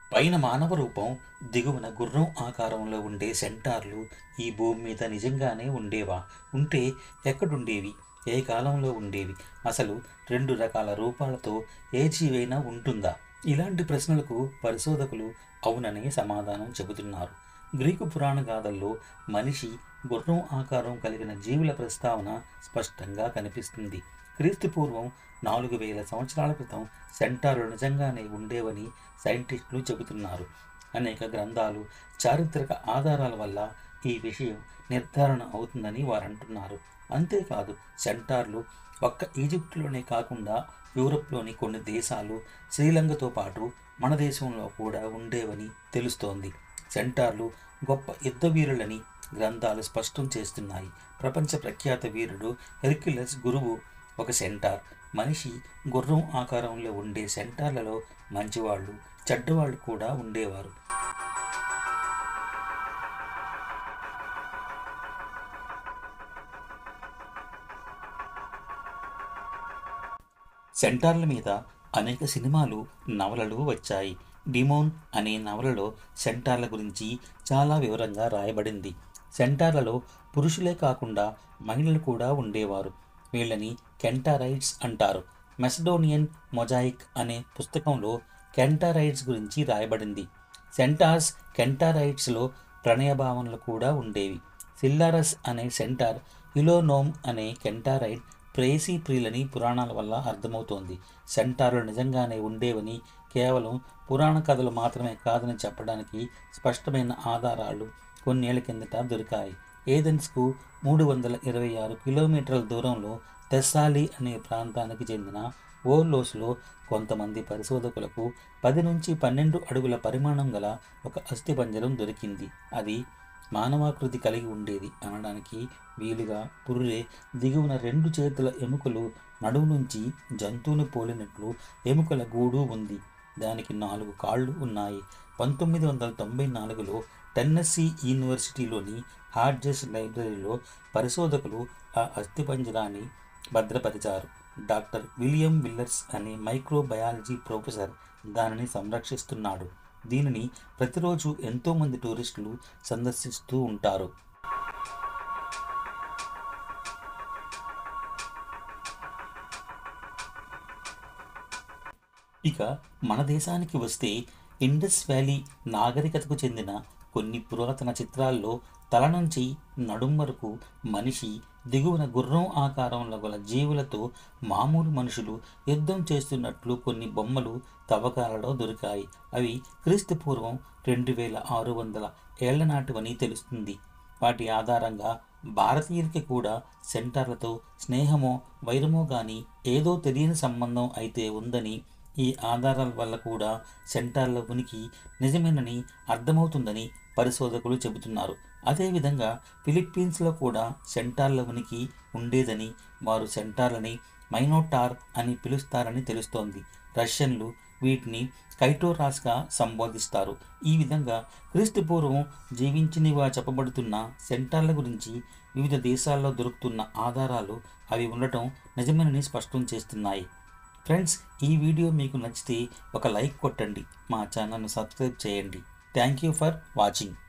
పైన మానవ రూపం దిగువన గుర్రం ఆకారంలో ఉండే సెంటార్లు ఈ భూమి మీద నిజంగానే ఉండేవా ఉంటే ఎక్కడుండేవి ఏ కాలంలో ఉండేవి అసలు రెండు రకాల రూపాలతో ఏ జీవైనా ఉంటుందా ఇలాంటి ప్రశ్నలకు పరిశోధకులు అవుననే సమాధానం చెబుతున్నారు గ్రీకు పురాణ గాథల్లో మనిషి గుర్రం ఆకారం కలిగిన జీవుల ప్రస్తావన స్పష్టంగా కనిపిస్తుంది క్రీస్తు పూర్వం నాలుగు వేల సంవత్సరాల క్రితం సెంటార్లు నిజంగానే ఉండేవని సైంటిస్టులు చెబుతున్నారు అనేక గ్రంథాలు చారిత్రక ఆధారాల వల్ల ఈ విషయం నిర్ధారణ అవుతుందని వారు అంటున్నారు అంతేకాదు సెంటార్లు ఒక్క ఈజిప్టులోనే కాకుండా యూరప్లోని కొన్ని దేశాలు శ్రీలంకతో పాటు మన దేశంలో కూడా ఉండేవని తెలుస్తోంది సెంటార్లు గొప్ప యుద్ధ వీరులని గ్రంథాలు స్పష్టం చేస్తున్నాయి ప్రపంచ ప్రఖ్యాత వీరుడు హెర్క్యులస్ గురువు ఒక సెంటార్ మనిషి గుర్రం ఆకారంలో ఉండే సెంటార్లలో మంచివాళ్ళు చెడ్డవాళ్ళు కూడా ఉండేవారు సెంటార్ల మీద అనేక సినిమాలు నవలలు వచ్చాయి డిమోన్ అనే నవలలో సెంటార్ల గురించి చాలా వివరంగా రాయబడింది సెంటార్లలో పురుషులే కాకుండా మహిళలు కూడా ఉండేవారు వీళ్ళని కెంటారైడ్స్ అంటారు మెసడోనియన్ మొజాయిక్ అనే పుస్తకంలో కెంటారైడ్స్ గురించి రాయబడింది సెంటార్స్ కెంటారైడ్స్లో ప్రణయ భావనలు కూడా ఉండేవి సిల్లారస్ అనే సెంటార్ హిలోనోమ్ అనే కెంటారైడ్ ప్రేసీ ప్రియులని పురాణాల వల్ల అర్థమవుతోంది సెంటార్లు నిజంగానే ఉండేవని కేవలం పురాణ కథలు మాత్రమే కాదని చెప్పడానికి స్పష్టమైన ఆధారాలు కొన్నేళ్ల కిందట దొరికాయి ఏథెన్స్కు మూడు వందల ఇరవై ఆరు కిలోమీటర్ల దూరంలో తెస్సాలి అనే ప్రాంతానికి చెందిన ఓర్లోస్లో కొంతమంది పరిశోధకులకు పది నుంచి పన్నెండు అడుగుల పరిమాణం గల ఒక అస్థిపంజరం దొరికింది అది మానవాకృతి కలిగి ఉండేది అనడానికి వీలుగా పుర్రె దిగువన రెండు చేతుల ఎముకలు నడుము నుంచి జంతువును పోలినట్లు ఎముకల గూడు ఉంది దానికి నాలుగు కాళ్ళు ఉన్నాయి పంతొమ్మిది వందల తొంభై నాలుగులో టెన్నెస్సీ యూనివర్సిటీలోని హార్జెస్ లైబ్రరీలో పరిశోధకులు ఆ అస్థిపంజరాన్ని భద్రపరిచారు డాక్టర్ విలియం విల్లర్స్ అనే మైక్రోబయాలజీ ప్రొఫెసర్ దానిని సంరక్షిస్తున్నాడు దీనిని ప్రతిరోజు ఎంతోమంది టూరిస్టులు సందర్శిస్తూ ఉంటారు ఇక మన దేశానికి వస్తే ఇండస్ వ్యాలీ నాగరికతకు చెందిన కొన్ని పురాతన చిత్రాల్లో తల నుంచి నడుం వరకు మనిషి దిగువన గుర్రం ఆకారంలో గల జీవులతో మామూలు మనుషులు యుద్ధం చేస్తున్నట్లు కొన్ని బొమ్మలు తవ్వకాలలో దొరికాయి అవి క్రీస్తు పూర్వం రెండు వేల ఆరు వందల ఏళ్ల నాటివని తెలుస్తుంది వాటి ఆధారంగా భారతీయులకి కూడా సెంటర్లతో స్నేహమో వైరమో కానీ ఏదో తెలియని సంబంధం అయితే ఉందని ఈ ఆధారాల వల్ల కూడా సెంటార్ల ఉనికి నిజమేనని అర్థమవుతుందని పరిశోధకులు చెబుతున్నారు అదేవిధంగా ఫిలిప్పీన్స్లో కూడా సెంటార్ల ఉనికి ఉండేదని వారు సెంటార్లని మైనోటార్ అని పిలుస్తారని తెలుస్తోంది రష్యన్లు వీటిని కైటోరాస్గా సంబోధిస్తారు ఈ విధంగా క్రీస్తు పూర్వం జీవించినవిగా చెప్పబడుతున్న సెంటార్ల గురించి వివిధ దేశాల్లో దొరుకుతున్న ఆధారాలు అవి ఉండటం నిజమేనని స్పష్టం చేస్తున్నాయి ఫ్రెండ్స్ ఈ వీడియో మీకు నచ్చితే ఒక లైక్ కొట్టండి మా ఛానల్ను సబ్స్క్రైబ్ చేయండి థ్యాంక్ యూ ఫర్ వాచింగ్